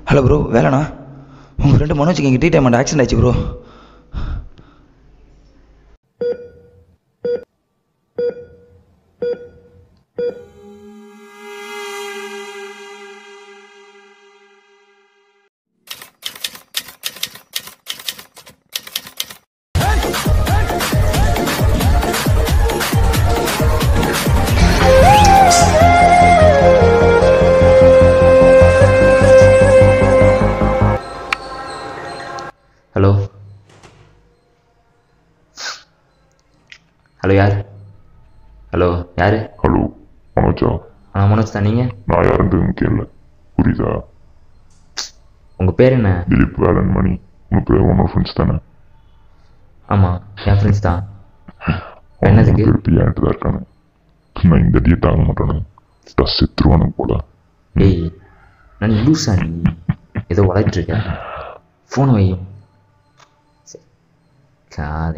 Hello bro வேலைண்ணா உங்கள் friend மனோஜுக்கு இங்கே டீ டைம் ஆக்சிடென்ட் ஆயிடுச்சு ப்ரோ ஹலோ ஹலோ யார் ஹலோ யார் ஹலோ மனோஜா ஆ மனோஜ் தான் நீங்கள் நான் யாருன்னு கேள்ல புரியுதா உங்கள் பேர் என்ன திலீப் வேலன் மணி உன் பேர் ஒன் ஃப்ரெண்ட்ஸ் தானே ஆமாம் என் ஃப்ரெண்ட்ஸ் தான் அவன் என்னதுக்கு? மூணு பேர் பியான்ட்டு தான் இருக்கானு நான் இந்த அடியை தாங்க மாட்டானு டஸ் செத்துருவானு போல டேய் நான் லூஸா நீ ஏதோ வளர்த்துட்டு இருக்க ஃபோன் வை சரி. காலை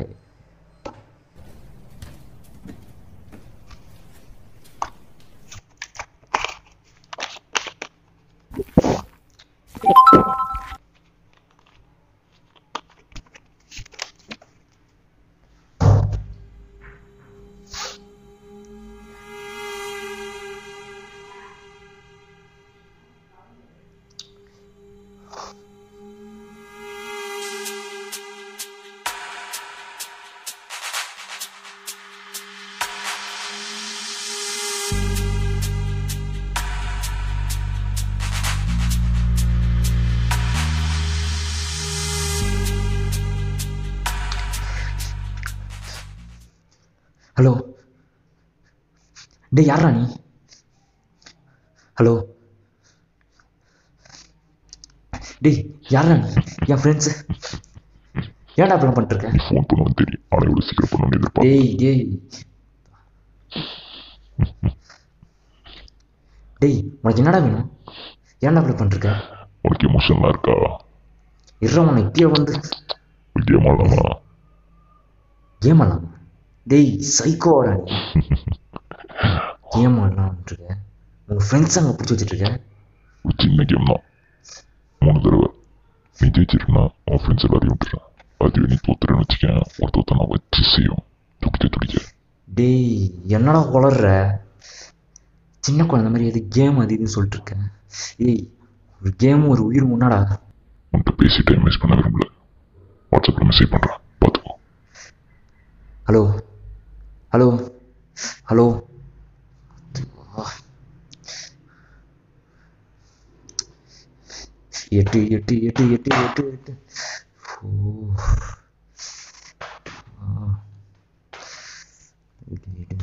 ஹலோ டேய் யாரா நீ ஹலோ டேய் யாரா நீ என் ஃப்ரெண்ட்ஸு ஏன்டா அப்படி பண்ணிட்டு இருக்க நீ ஃபோன் பண்ணுவேன்னு தெரியும் ஆனால் எவ்வளோ சீக்கிரம் பண்ணணும்னு எதிர்பார்த்தேன் டேய் டேய் டேய் உனக்கு என்னடா வேணும் ஏன்டா அப்படி பண்ணிருக்க உனக்கு எமோஷன்லாம் இருக்கா இருற உன்னை இப்பயே வந்து வித்தியமா இல்லாமா கேம் ஆடலாம் டேய் சைக்கோடா நீ கேம் ஆடலாம்னு இருக்க உங்கள் ஃப்ரெண்ட்ஸ் அங்கே பிடிச்சி வச்சுட்டு இருக்க ஒரு சின்ன கேம் தான் மூணு தடவை நீ ஜெயிச்சிருக்கனா உன் ஃப்ரெண்ட்ஸ் எல்லாரையும் விட்டுறேன் அதுவே நீ தோத்துறேன்னு வச்சுக்கேன் ஒரு தோத்த நான் வச்சு செய்யும் துடிக்க துடிக்க டேய் என்னடா உளர்ற சின்ன குழந்தை மாதிரி எது கேம் அது இதுன்னு சொல்லிட்டு இருக்க ஏய் ஒரு கேம் ஒரு உயிர் முன்னாடா உன்கிட்ட பேசி டைம் வேஸ்ட் பண்ண விரும்பல வாட்ஸ்அப்பில் மெசேஜ் பண்ணுறேன் பார்த்துக்கோ ஹலோ ஹலோ ஹலோ எட்டு எட்டு எட்டு எட்டு எட்டு எட்டு ஓ ஆ. எட்டு, எட்டு.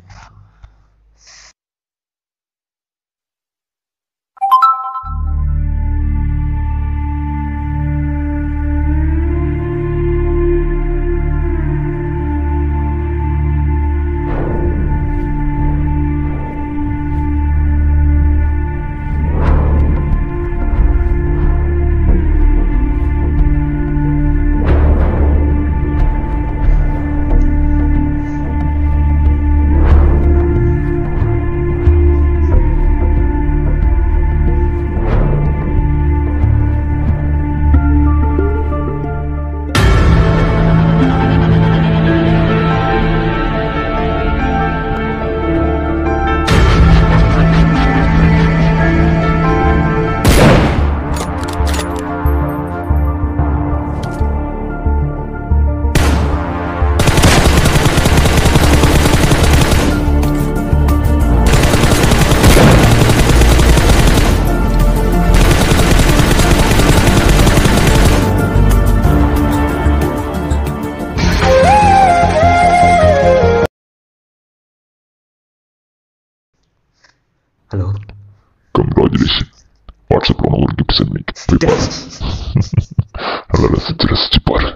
ஹலோ கங்க்ராச்சுலேஷன் வாட்ஸ்அப்பில் உனக்கு ஒரு கிஃப்ட் சென்ட் பண்ணி நல்லா ரசிச்சு ரசிச்சு பாரு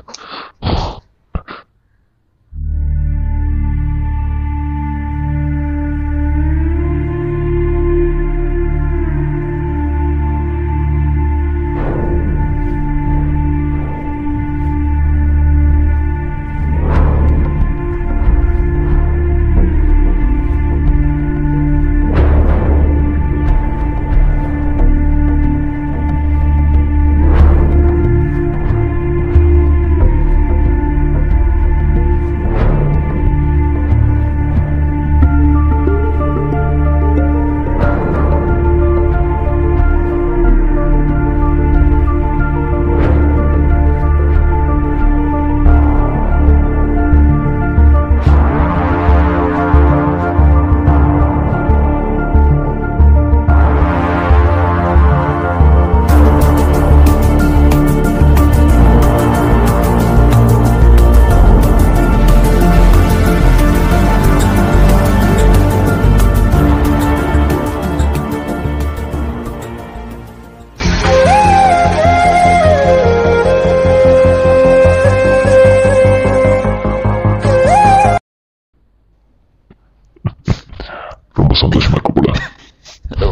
இருக்க போல ஹலோ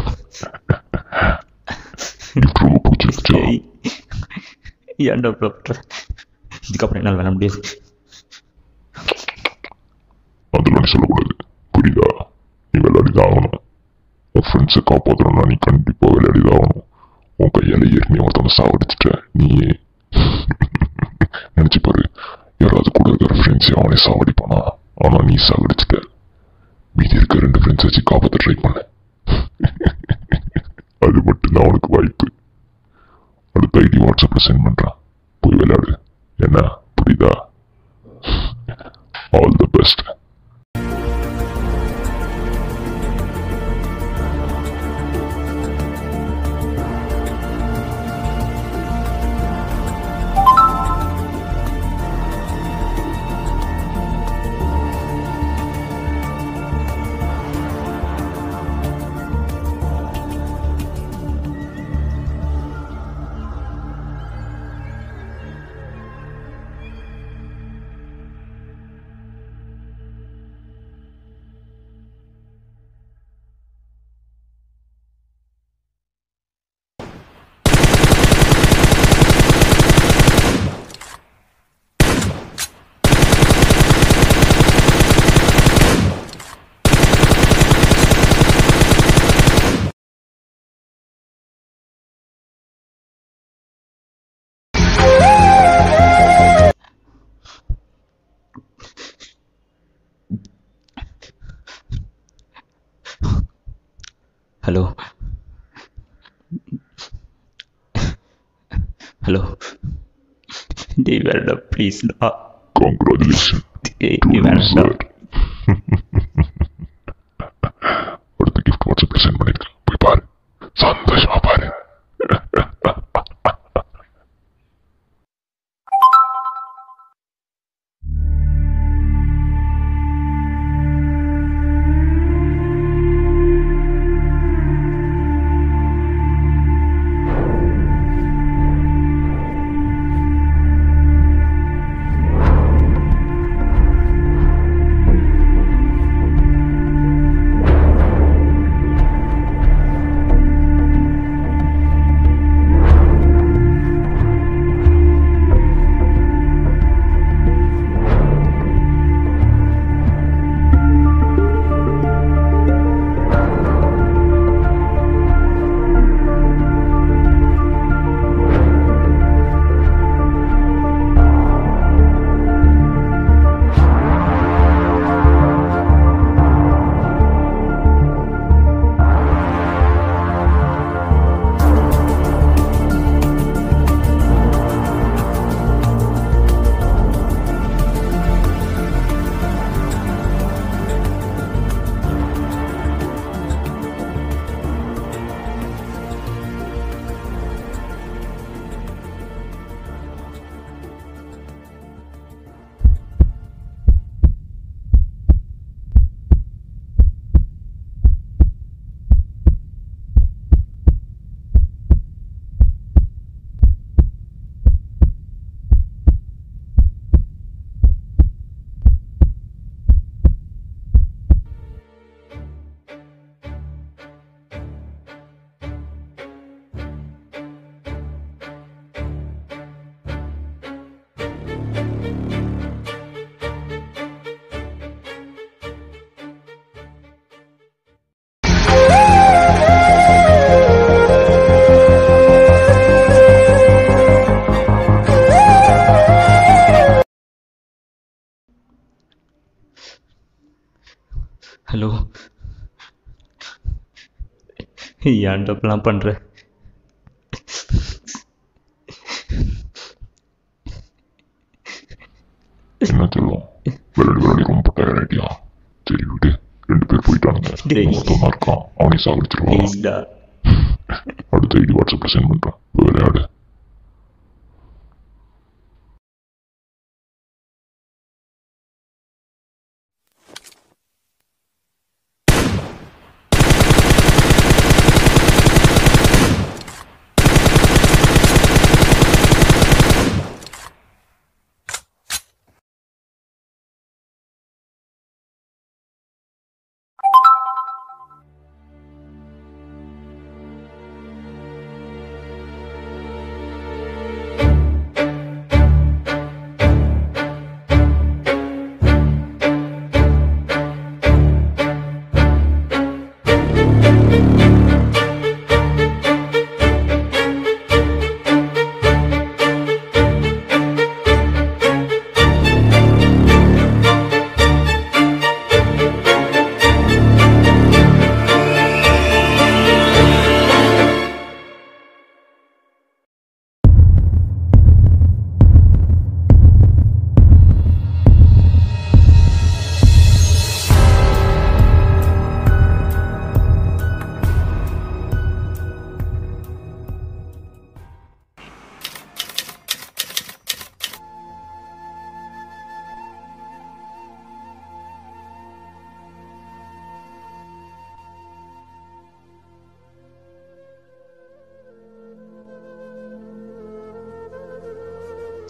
கிஃப்ட் ரொம்ப பிடிச்சிருச்சா ஏன்டா ப்ரோ இதுக்கப்புறம் என்னால் விளாட முடியாது அதெல்லாம் நீ சொல்லக்கூடாது புரியுதா நீ விளையாடிதான் ஆகணும் உன் ஃப்ரெண்ட்ஸை காப்பாற்றணும்னா நீ கண்டிப்பாக விளையாடிதான் ஆகணும் உன் கையால் ஏற்கனவே ஒருத்தவங்க சாவடிச்சிட்ட நீயே நினச்சி பாரு யாராவது கூட இருக்கிற ஃப்ரெண்ட்ஸை அவனே சாவடிப்பானா ஆனால் நீ சாவடிச்சிட்ட மீதி இருக்க ரெண்டு ஃப்ரெண்ட்ஸ் வச்சு காப்பாற்ற ட்ரை பண்ண அது மட்டும்தான் உனக்கு வாய்ப்பு அடுத்த ஐடி வாட்ஸ்அப்பில் சென்ட் பண்ணுறான் போய் விளையாடு என்ன புரியுதா all the best hello hello டேய் வேறடா ப்ளீஸ்டா Congratulations. டேய் to you, வேறடா sir. அடுத்த gift வாட்ஸ்அப்ல சென்ட் பண்ணிருக்கேன் போய் பாரு சந்தோஷமா பாரு ஹலோ ஏன்டா இப்படிலாம் பண்ற என்ன சொல்லுவோம் விளையாடி விளையாடி ரொம்ப டயர்ட் ஆயிட்டியா சரி விடு ரெண்டு பேர் போயிட்டானுங்க டேய். ஒருத்தன் தான் இருக்கான் அவனே சாகடிச்சிருவான் ப்ளீஸ்டா அடுத்த ஐடி வாட்ஸ்அப்ல சென்ட் பண்றேன் போய் விளையாடு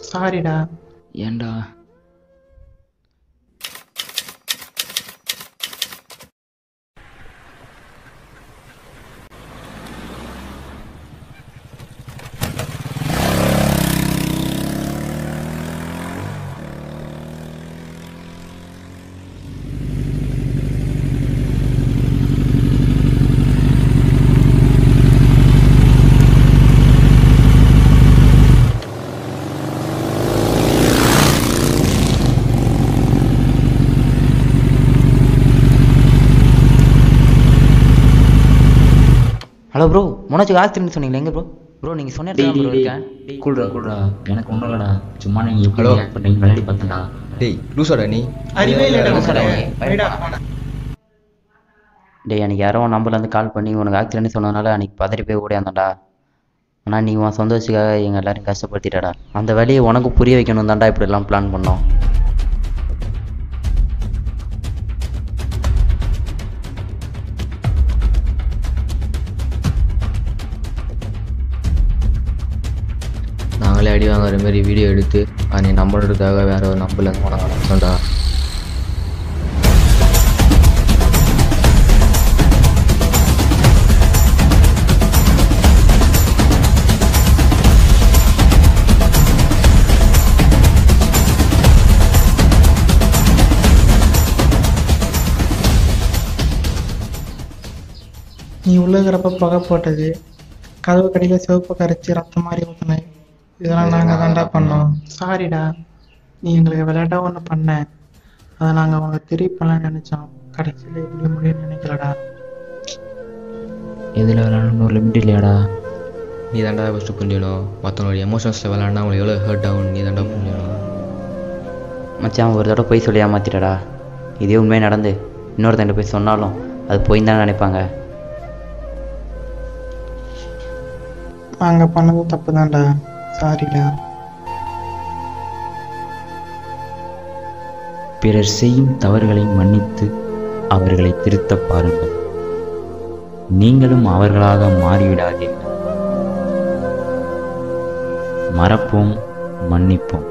சாரிடா ஏன்டா ஹலோ ப்ரோ மனோஜுக்கு ஆக்சிடென்ட் சொன்னீங்களே எங்கே ப்ரோ ப்ரோ நீங்கள் சொன்ன டேய் இடத்துல டேய் bro டேய் இருக்கேன் கூல்ரா கூல்ரா எனக்கு ஒன்றும் இல்லைடா சும்மா நீங்கள் எப்படி Hello? react பண்றீங்க விளையாடி பார்த்தேன்டா டேய் லூசாடா நீ அறிவே இல்லடா லூசாடா உனக்கு. நீ. போய்டா, போடா. டேய் அன்றைக்கி யாரோ நம்பர்லேருந்து கால் பண்ணி உனக்கு ஆக்சிடென்ட் சொன்னதுனால அன்றைக்கி பதறி போய் ஓடியாந்தோம்டா ஆனால் நீ உன் சந்தோஷத்துக்காக எங்கள் எல்லாரையும் கஷ்டப்படுத்திட்டடா அந்த வழியை உனக்கு புரிய வைக்கணும் தான்டா இப்படிலாம் பிளான் பண்ணோம் நாங்களே அடி வாங்குற மாதிரி வீடியோ எடுத்து அதை நீ நம்புறதுக்காக வேற ஒரு நம்பர்லேருந்து உனக்கு அனுப்பிச்சோம்டா நீ உள்ளுக்கிறப்ப புகை போட்டது கதவு கடியில் சிவப்பு கரைச்சி ரத்தம் மாதிரி ஊற்றினேன் இதெல்லாம் நாங்கள் தான்டா பண்ணோம் சாரிடா நீ எங்களுக்கு விளையாட்டா ஒன்று பண்ண அதை நாங்கள் அவங்க திருப்பி பண்ணலாம்னு நினச்சோம் கடைசியில் இப்படி முடியும்னு நினைக்கலடா எதில் விளையாடணும் ஒரு லிமிட் இல்லையாடா நீ தாண்டா ஃபஸ்ட்டு புரியணும் மற்றவங்களோட எமோஷன்ஸில் விளாட்னா அவங்களுக்கு எவ்வளோ ஹர்ட் ஆகும் நீ தாண்டா புரியணும் மச்சான் ஒரு தடவை போய் சொல்லி ஏமாத்திட்டடா இதே உண்மையாக நடந்து இன்னொருத்தன் போய் சொன்னாலும் அது போய் தான் நினைப்பாங்க நாங்கள் பண்ணது தப்பு தான்டா சாரிடா பிறர் செய்யும் தவறுகளை மன்னித்து அவர்களை திருத்தப் பாருங்கள் நீங்களும் அவர்களாக மாறிவிடாதீர்கள் மறப்போம் மன்னிப்போம்